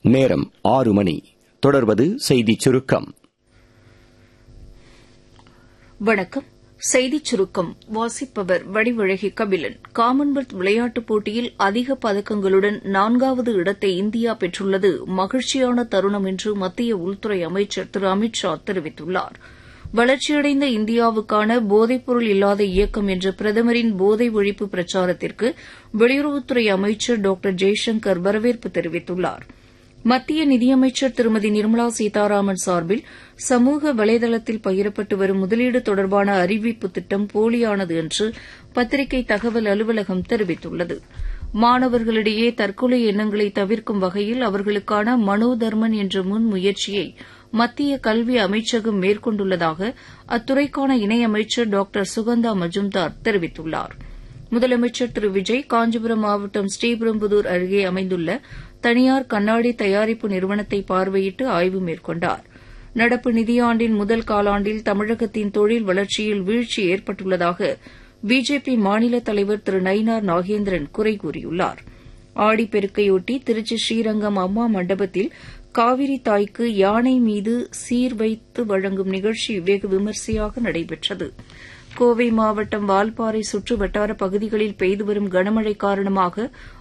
நேரம் ஆறு மணி தொடர்வது செய்திச் சுருக்கம் வணக்கம் செய்திச் சுருக்கம் வாசிப்பவர் வடிவழகி கபிலன் காமன்வெல்த் விளையாட்டுப் போட்டியில் அதிக பதக்கங்களுடன் நான்காவது இடத்தை இந்தியா பெற்றுள்ளது மகிழ்ச்சியான தருணம் என்று மத்திய உள்துறை அமைச்சர் திரு அமித் ஷா தெரிவித்துள்ளார் வளர்ச்சியடைந்த இந்தியாவுக்கான போதைப்பொருள் இல்லாத இயக்கம் என்ற பிரதமரின் போதை ஒழிப்பு பிரச்சாரத்திற்கு வெளியுறவுத்துறை அமைச்சர் டாக்டர் ஜெய்சங்கர் வரவேற்பு தெரிவித்துள்ளாா் மத்திய நிதியமைச்சர் திருமதி நிர்மலா சீதாராமன் சார்பில் சமூக வலைதளத்தில் பகிரப்பட்டு வரும் முதலீடு தொடர்பான அறிவிப்பு திட்டம் போலியானது என்று பத்திரிகை தகவல் அலுவலகம் தெரிவித்துள்ளது மாணவர்களிடையே தற்கொலை எண்ணங்களை தவிர்க்கும் வகையில் அவர்களுக்கான மனோதர்மன் என்ற முன்முயற்சியை மத்திய கல்வி அமைச்சகம் மேற்கொண்டுள்ளதாக அத்துறைக்கான இணையமைச்சர் டாக்டர் சுகந்தா மஜும்தார் தெரிவித்துள்ளாா் முதலமைச்சர் திரு விஜய் காஞ்சிபுரம் மாவட்டம் ஸ்ரீபெரும்புதூர் அருகே அமைந்துள்ள தனியார் கண்ணாடி தயாரிப்பு நிறுவனத்தை பார்வையிட்டு ஆய்வு மேற்கொண்டார் நடப்பு நிதியாண்டின் முதல் காலாண்டில் தமிழகத்தின் தொழில் வளர்ச்சியில் வீழ்ச்சி ஏற்பட்டுள்ளதாக பிஜேபி மாநில தலைவர் திரு நயினார் நாகேந்திரன் குறை கூறியுள்ளார் ஆடிப்பெருக்கையொட்டி திருச்சி ஸ்ரீரங்கம் அம்மா மண்டபத்தில் காவிரி தாய்க்கு யானை மீது சீர் வைத்து வழங்கும் நிகழ்ச்சி வெகு விமரிசையாக நடைபெற்றது கோவை மாவட்டம் வால்பாறை சுற்று வட்டார பகுதிகளில் பெய்து வரும் கனமழை காரணமாக